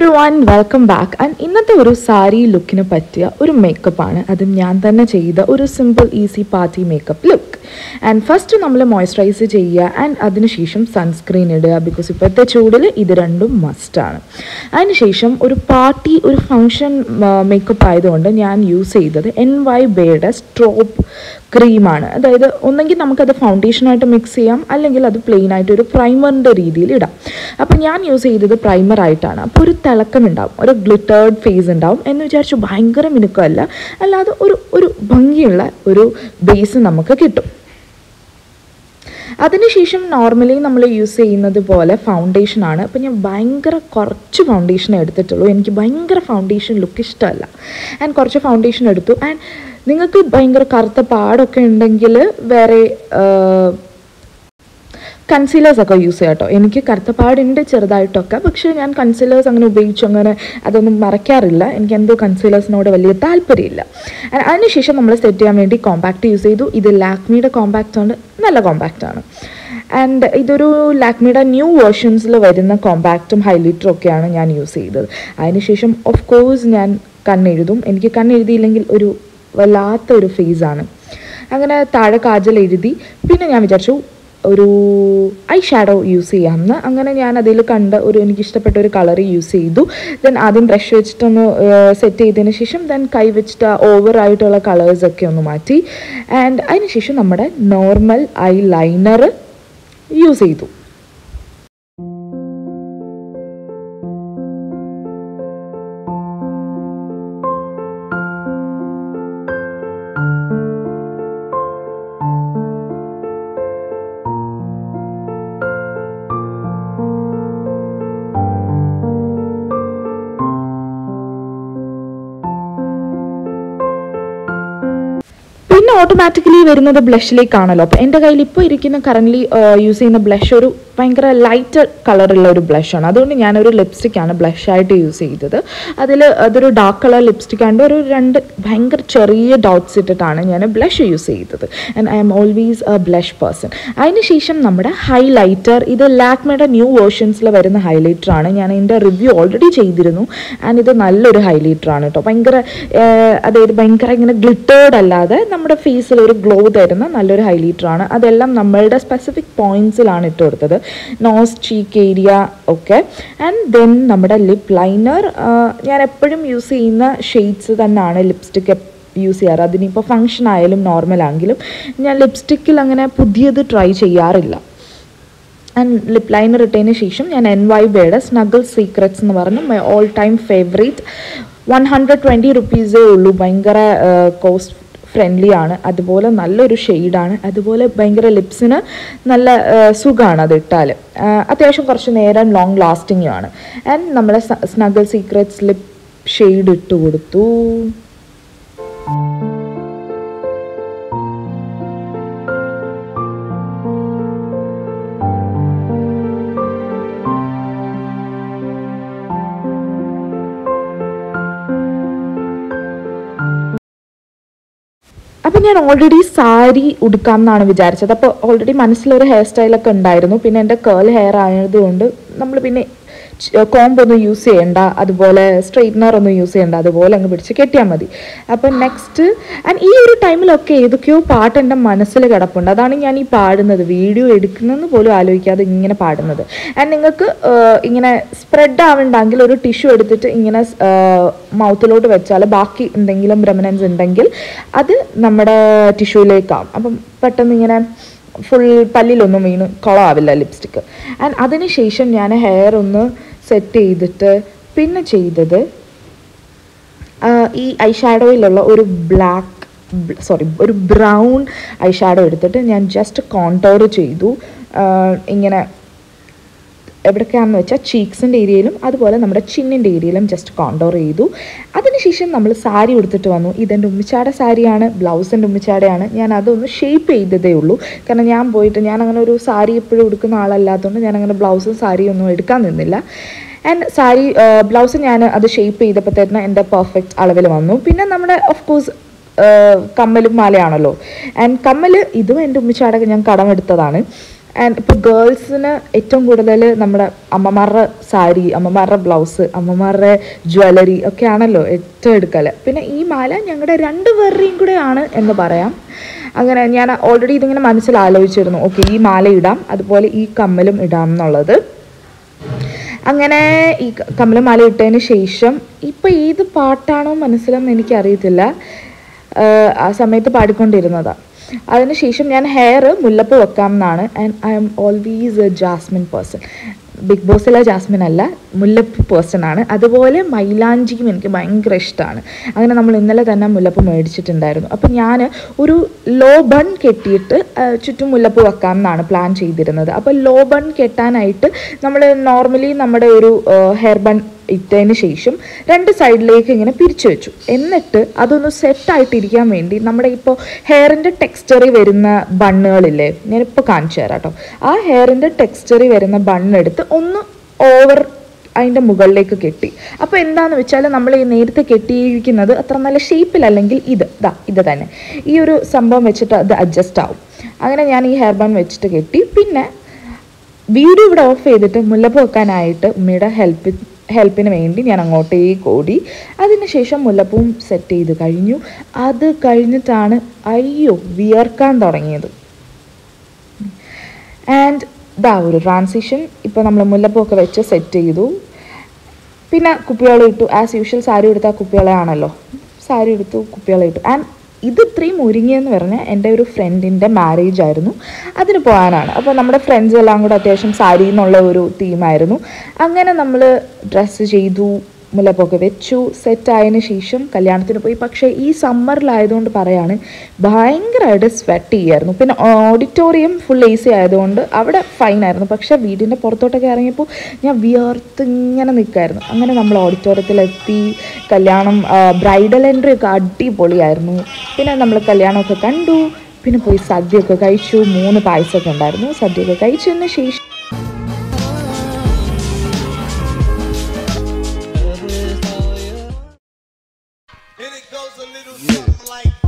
every everyone welcome back and ഇന്നത്തെ ഒരു സാരി ലുക്കിന് പറ്റിയ ഒരു മേക്കപ്പാണ് അതും ഞാൻ തന്നെ ചെയ്ത ഒരു simple easy party makeup look and first നമ്മൾ മോയ്സ്ചറൈസ് ചെയ്യുക ആൻഡ് അതിനുശേഷം സൺസ്ക്രീൻ ഇടുക ബിക്കോസ് ഇപ്പോഴത്തെ ചൂടിൽ ഇത് രണ്ടും മസ്റ്റാണ് അതിനുശേഷം ഒരു പാർട്ടി ഒരു ഫങ്ഷൻ മേക്കപ്പ് ആയതുകൊണ്ട് ഞാൻ യൂസ് ചെയ്തത് എൻ വൈ ബേയുടെ സ്ട്രോപ്പ് ക്രീമാണ് അതായത് ഒന്നെങ്കിൽ നമുക്കത് ഫൗണ്ടേഷനായിട്ട് മിക്സ് ചെയ്യാം അല്ലെങ്കിൽ അത് പ്ലെയിൻ ആയിട്ട് ഒരു പ്രൈമറിൻ്റെ രീതിയിൽ ഇടാം അപ്പോൾ ഞാൻ യൂസ് ചെയ്തത് പ്രൈമർ ആയിട്ടാണ് അപ്പോൾ ഒരു തിളക്കം ഉണ്ടാവും ഒരു ഗ്ലിറ്റേർഡ് ഫേസ് ഉണ്ടാവും എന്ന് വിചാരിച്ചു ഭയങ്കര മിനുക്കമല്ല അല്ലാതെ ഒരു ഒരു ഭംഗിയുള്ള ഒരു ബേസ് നമുക്ക് കിട്ടും അതിനുശേഷം നോർമലി നമ്മൾ യൂസ് ചെയ്യുന്നത് പോലെ ഫൗണ്ടേഷൻ ആണ് അപ്പം ഞാൻ ഭയങ്കര കുറച്ച് ഫൗണ്ടേഷൻ എടുത്തിട്ടുള്ളൂ എനിക്ക് ഭയങ്കര ഫൗണ്ടേഷൻ ലുക്ക് ഇഷ്ടമല്ല ആൻഡ് കുറച്ച് ഫൗണ്ടേഷൻ എടുത്തു ആൻഡ് നിങ്ങൾക്ക് ഭയങ്കര കറുത്ത പാടൊക്കെ ഉണ്ടെങ്കിൽ വേറെ കൺസീലേഴ്സ് ഒക്കെ യൂസ് ചെയ്യാം കേട്ടോ എനിക്ക് കറുത്തപ്പാടുണ്ട് ചെറുതായിട്ടൊക്കെ പക്ഷേ ഞാൻ കൺസീലേഴ്സ് അങ്ങനെ ഉപയോഗിച്ചു അങ്ങനെ അതൊന്നും മറയ്ക്കാറില്ല എനിക്ക് എന്തോ കൺസീലേഴ്സിനോട് വലിയ താല്പര്യമില്ല And അതിനുശേഷം നമ്മൾ സെറ്റ് ചെയ്യാൻ വേണ്ടി കോമ്പാക്റ്റ് യൂസ് ചെയ്തു ഇത് ലാക്മിയുടെ കോമ്പാക്റ്റ് ആണ് നല്ല കോമ്പാക്റ്റ് ആണ് ആൻഡ് ഇതൊരു ലാക്മിയുടെ ന്യൂ വേർഷൻസിൽ വരുന്ന കോമ്പാക്റ്റും ഹൈലൈറ്ററും ഒക്കെയാണ് ഞാൻ യൂസ് ചെയ്തത് അതിനുശേഷം ഓഫ് കോഴ്സ് ഞാൻ കണ്ണെഴുതും എനിക്ക് കണ്ണെഴുതിയില്ലെങ്കിൽ ഒരു വല്ലാത്ത ഒരു ഫേസാണ് അങ്ങനെ താഴെ കാജൽ എഴുതി പിന്നെ ഞാൻ വിചാരിച്ചു ഒരു ഐ ഷാഡോ യൂസ് ചെയ്യാമെന്ന് അങ്ങനെ ഞാൻ അതിൽ കണ്ട ഒരു എനിക്ക് ഇഷ്ടപ്പെട്ട ഒരു കളർ യൂസ് ചെയ്തു ദെൻ ആദ്യം ബ്രഷ് വെച്ചിട്ടൊന്ന് സെറ്റ് ചെയ്തതിന് ശേഷം ദെൻ കൈ വെച്ചിട്ട് ഓവർ ആയിട്ടുള്ള കളേഴ്സൊക്കെ ഒന്ന് മാറ്റി ആൻഡ് അതിനുശേഷം നമ്മുടെ നോർമൽ ഐ ലൈനർ യൂസ് ചെയ്തു പിന്നെ ഓട്ടോമാറ്റിക്കലി വരുന്നത് ബ്ലഷിലേക്കാണല്ലോ അപ്പോൾ എൻ്റെ കയ്യിൽ ഇപ്പോൾ ഇരിക്കുന്ന കറൻ്റ്ലി യൂസ് ചെയ്യുന്ന ബ്ലഷ് ഒരു ഭയങ്കര ലൈറ്റ് കളറുള്ള ഒരു ബ്ലഷാണ് അതുകൊണ്ട് ഞാനൊരു ലിപ്സ്റ്റിക്കാണ് ബ്ലഷായിട്ട് യൂസ് ചെയ്തത് അതിൽ അതൊരു ഡാർക്ക് കളർ ലിപ്സ്റ്റിക് ആണ്ട് ഒരു രണ്ട് ഭയങ്കര ചെറിയ ഡോട്ട്സ് ഇട്ടിട്ടാണ് ഞാൻ ബ്ലഷ് യൂസ് ചെയ്തത് and I'm always a blush person അതിനുശേഷം നമ്മുടെ ഹൈലൈറ്റർ ഇത് ലാക്മയുടെ ന്യൂ വേർഷൻസിൽ വരുന്ന ഹൈലൈറ്റർ ആണ് ഞാൻ ഇതിൻ്റെ റിവ്യൂ ഓൾറെഡി ചെയ്തിരുന്നു ആൻഡ് ഇത് നല്ലൊരു ഹൈലൈറ്റർ ആണ് കേട്ടോ ഭയങ്കര ഏഹ്, അതായത് ഭയങ്കര ഇങ്ങനെ ഗ്ലിറ്റേർഡ് അല്ലാതെ നമ്മുടെ ഫേസിൽ ഒരു ഗ്ലോ തരുന്ന നല്ലൊരു ഹൈലൈറ്റർ ആണ് അതെല്ലാം നമ്മളുടെ സ്പെസിഫിക് പോയിന്റ്സിലാണ് ഇട്ട് കൊടുത്തത് നോസ് ചീക്ക് ഏരിയ ഒക്കെ ആൻഡ് ദെൻ നമ്മുടെ ലിപ്പ് ലൈനർ ഞാൻ എപ്പോഴും യൂസ് ചെയ്യുന്ന ഷെയ്ഡ്സ് തന്നെയാണ് ലിപ്സ്റ്റിക് യൂസ് ചെയ്യാറ് അതിനിപ്പോൾ ഫങ്ഷൻ ആയാലും നോർമൽ ആണെങ്കിലും ഞാൻ ലിപ്സ്റ്റിക്കിൽ അങ്ങനെ പുതിയത് ട്രൈ ചെയ്യാറില്ല ആൻഡ് ലിപ്പ് ലൈനർ ഇട്ടതിന് ശേഷം ഞാൻ എൻ വൈ ബേയുടെ സ്നഗിൾ സീക്രറ്റ്സ് എന്ന് പറഞ്ഞ് my all time favourite one hundred twenty റുപ്പീസേ ഉള്ളൂ ഭയങ്കര കോസ്റ്റ് ഫ്രണ്ട്ലി ആണ് അതുപോലെ നല്ലൊരു ഷെയ്ഡാണ് അതുപോലെ ഭയങ്കര ലിപ്സിന് നല്ല സുഖമാണ് അത് ഇട്ടാൽ അത്യാവശ്യം കുറച്ച് നേരം ലോങ് ലാസ്റ്റിംഗും ആണ് ആൻഡ് നമ്മളെ സ്നഗിൾ സീക്രറ്റ്സ് ലിപ്പ് ഷെയ്ഡ് ഇട്ട് കൊടുത്തു അപ്പം ഞാൻ ഓൾറെഡി സാരി ഉടുക്കാം എന്നാണ് വിചാരിച്ചത് അപ്പോൾ ഓൾറെഡി മനസ്സിലൊരു ഹെയർ സ്റ്റൈലൊക്കെ ഉണ്ടായിരുന്നു പിന്നെ എൻ്റെ കേൾ ഹെയർ ആയതുകൊണ്ട് നമ്മൾ പിന്നെ കോംബ് ഒന്നും യൂസ് ചെയ്യണ്ട അതുപോലെ സ്ട്രെയിറ്റ്നർ ഒന്നും യൂസ് ചെയ്യണ്ട അതുപോലെ അങ്ങ് പിടിച്ച് കെട്ടിയാൽ മതി അപ്പം നെക്സ്റ്റ് ആൻഡ് ഈ ഒരു ടൈമിലൊക്കെ ഏതൊക്കെയോ പാട്ട് എൻ്റെ മനസ്സിൽ കിടപ്പുണ്ട് അതാണ് ഞാൻ ഈ പാടുന്നത് വീഡിയോ എടുക്കുന്നതെന്ന് പോലും ആലോചിക്കാതെ ഇങ്ങനെ പാടുന്നത് ആൻഡ് നിങ്ങൾക്ക് ഇങ്ങനെ സ്പ്രെഡ് ആവണ്ടെങ്കിൽ ഒരു ടിഷ്യൂ എടുത്തിട്ട് ഇങ്ങനെ മൗത്തിലോട്ട് വെച്ചാൽ ബാക്കി എന്തെങ്കിലും റെമനൻസ് ഉണ്ടെങ്കിൽ അത് നമ്മുടെ ടിഷ്യൂയിലേക്കാവും അപ്പം പെട്ടെന്ന് ഇങ്ങനെ ഫുൾ പല്ലിലൊന്നും വീണ് കുളമാവില്ല ലിപ്സ്റ്റിക്ക് ആൻഡ് അതിന് ശേഷം ഞാൻ ഹെയർ ഒന്ന് സെറ്റ് ചെയ്തിട്ട് പിന്നെ ചെയ്തത് ആ, ഈ ഐ ഷാഡോയിലുള്ള ഒരു ബ്ലാക്ക് സോറി ഒരു ബ്രൗൺ ഐ ഷാഡോ എടുത്തിട്ട് ഞാൻ ജസ്റ്റ് കോണ്ടോർ ചെയ്തു ആ, ഇങ്ങനെ എവിടൊക്കെയാണെന്ന് വെച്ചാൽ ചീക്സിൻ്റെ ഏരിയയിലും അതുപോലെ നമ്മുടെ ചിന്നിൻ്റെ ഏരിയയിലും ജസ്റ്റ് കോണ്ടോർ ചെയ്തു അതിനുശേഷം നമ്മൾ സാരി ഉടുത്തിട്ട് വന്നു ഇതെൻ്റെ ഉമ്മിച്ചാടെ സാരിയാണ് ബ്ലൗസിൻ്റെ ഉമ്മിച്ചാടെയാണ് ഞാൻ അതൊന്ന് ഷേപ്പ് ചെയ്തതേ ഉള്ളൂ കാരണം ഞാൻ പോയിട്ട് ഞാൻ അങ്ങനെ ഒരു സാരി എപ്പോഴും ഉടുക്കുന്ന ആളല്ലാത്തതുകൊണ്ട് ഞാൻ അങ്ങനെ ബ്ലൗസും സാരിയും ഒന്നും എടുക്കാൻ നിന്നില്ല ആൻഡ് സാരി ബ്ലൗസ് ഞാൻ അത് ഷേപ്പ് ചെയ്തപ്പോഴത്തേന് എൻ്റെ പെർഫെക്റ്റ് അളവിൽ വന്നു പിന്നെ നമ്മുടെ ഓഫ് കോഴ്സ് കമ്മലും മാലയാണല്ലോ ആൻഡ് കമ്മൽ ഇതും എൻ്റെ ഉമ്മിച്ചാടൊക്കെ ഞാൻ കടമെടുത്തതാണ് ആൻഡ് ഇപ്പോൾ ഗേൾസിന് ഏറ്റവും കൂടുതൽ നമ്മുടെ അമ്മമാരുടെ സാരി അമ്മമാരുടെ ബ്ലൗസ് അമ്മമാരുടെ ജ്വല്ലറി ഒക്കെ ആണല്ലോ ഏറ്റവും എടുക്കൽ പിന്നെ ഈ മാല ഞങ്ങളുടെ രണ്ട് പേരുടെയും കൂടെ ആണ് എന്ന് പറയാം അങ്ങനെ ഞാൻ ഓൾറെഡി ഇതിങ്ങനെ മനസ്സിൽ ആലോചിച്ചിരുന്നു ഓക്കെ ഈ മാല ഇടാം അതുപോലെ ഈ കമ്മലും ഇടാം എന്നുള്ളത് അങ്ങനെ ഈ ക- കമലമാല ഇട്ടതിന് ശേഷം ഇപ്പം ഏത് പാട്ടാണോ മനസ്സിലെന്ന് എനിക്കറിയത്തില്ല ആഹ് ആ സമയത്ത് പാടിക്കൊണ്ടിരുന്നതാണ് അതിനുശേഷം ഞാൻ ഹെയർ മുല്ലപ്പ് വെക്കാം എന്നാണ് and I'm always a jasmine person big ബോസിലെ ജാസ്മിൻ അല്ല മുല്ലപ്പ് പേഴ്സൺ ആണ് അതുപോലെ മൈലാഞ്ചിയും എനിക്ക് ഭയങ്കര ഇഷ്ടമാണ് അങ്ങനെ നമ്മൾ ഇന്നലെ തന്നെ മുല്ലപ്പ് മേടിച്ചിട്ടുണ്ടായിരുന്നു അപ്പം ഞാൻ ഒരു ലോ ബൺ കെട്ടിയിട്ട് ആ, ചുറ്റും മുല്ലപ്പ് വെക്കാം എന്നാണ് പ്ലാൻ ചെയ്തിരുന്നത് അപ്പോൾ ലോ ബൺ കെട്ടാനായിട്ട് നമ്മൾ നോർമലി നമ്മുടെ ഒരു ഹെയർ ബൺ ഇട്ടതിന് ശേഷം രണ്ട് സൈഡിലേക്ക് ഇങ്ങനെ പിരിച്ചു വെച്ചു എന്നിട്ട് അതൊന്ന് സെറ്റായിട്ടിരിക്കാൻ വേണ്ടി നമ്മുടെ ഇപ്പോൾ ഹെയറിൻ്റെ ടെക്സ്ചറിൽ വരുന്ന ബണ്ണുകളില്ലേ ഞാനിപ്പോൾ കാണിച്ചു തരാം കേട്ടോ ആ ഹെയറിൻ്റെ ടെക്സ്ചറിൽ വരുന്ന ബണ്ണെടുത്ത് ഒന്ന് ഓവർ അതിൻ്റെ മുകളിലേക്ക് കെട്ടി അപ്പോൾ എന്താണെന്ന് വെച്ചാൽ നമ്മൾ ഈ നേരത്തെ കെട്ടിയിരിക്കുന്നത് അത്ര നല്ല ഷേപ്പിലല്ലെങ്കിൽ ഇത് ദാ ഇത് തന്നെ ഈ ഒരു സംഭവം വെച്ചിട്ട് അത് അഡ്ജസ്റ്റ് ആവും അങ്ങനെ ഞാൻ ഈ ഹെയർ ബൺ വെച്ചിട്ട് കെട്ടി പിന്നെ വീഡിയോ ഇവിടെ ഓഫ് ചെയ്തിട്ട് മുല്ലപ്പ് വെക്കാനായിട്ട് ഉമ്മയുടെ ഹെൽപ്പ് ഹെൽപ്പിന് വേണ്ടി ഞാൻ അങ്ങോട്ടേക്ക് ഓടി അതിനുശേഷം മുല്ലപ്പൂവും സെറ്റ് ചെയ്ത് കഴിഞ്ഞു അത് കഴിഞ്ഞിട്ടാണ് അയ്യോ വിയർക്കാൻ തുടങ്ങിയത് ആൻഡ് ദാ ഒരു ട്രാൻസിഷൻ ഇപ്പോൾ നമ്മൾ മുല്ലപ്പൂവൊക്കെ വെച്ച് സെറ്റ് ചെയ്തു പിന്നെ കുപ്പികൾ ഇട്ടു ആസ് യൂഷ്വൽ സാരി എടുത്ത കുപ്പികളാണല്ലോ സാരി എടുത്തു കുപ്പികൾ ഇട്ടു ആൻഡ് ഇത് ഇത്രയും ഒരുങ്ങിയെന്ന് പറഞ്ഞാൽ എൻ്റെ ഒരു ഫ്രണ്ടിൻ്റെ മാരേജ് ആയിരുന്നു അതിന് പോകാനാണ് അപ്പോൾ നമ്മുടെ ഫ്രണ്ട്സ് എല്ലാം കൂടെ അത്യാവശ്യം സാരി എന്നുള്ള ഒരു തീമായിരുന്നു അങ്ങനെ നമ്മൾ ഡ്രസ്സ് ചെയ്തു മുല്ലപ്പൊക്കെ വെച്ചു സെറ്റ് ആയതിനു ശേഷം കല്യാണത്തിന് പോയി പക്ഷേ ഈ സമ്മറിലായതുകൊണ്ട് പറയാണ് ഭയങ്കരമായിട്ട് സ്വെറ്റ് ചെയ്യായിരുന്നു പിന്നെ ഓഡിറ്റോറിയം ഫുൾ എ സി ആയതുകൊണ്ട് അവിടെ ഫൈനായിരുന്നു പക്ഷേ വീടിൻ്റെ പുറത്തോട്ടൊക്കെ ഇറങ്ങിയപ്പോൾ ഞാൻ വിയർത്ത് ഇങ്ങനെ നിൽക്കായിരുന്നു അങ്ങനെ നമ്മൾ ഓഡിറ്റോറിയത്തിലെത്തി കല്യാണം ബ്രൈഡൽ എൻട്രി ഒക്കെ അടിപൊളിയായിരുന്നു പിന്നെ നമ്മൾ കല്യാണമൊക്കെ കണ്ടു പിന്നെ പോയി സദ്യയൊക്കെ കഴിച്ചു മൂന്ന് പായസമൊക്കെ ഉണ്ടായിരുന്നു സദ്യയൊക്കെ കഴിച്ചതിന് ശേഷം And it goes a little something like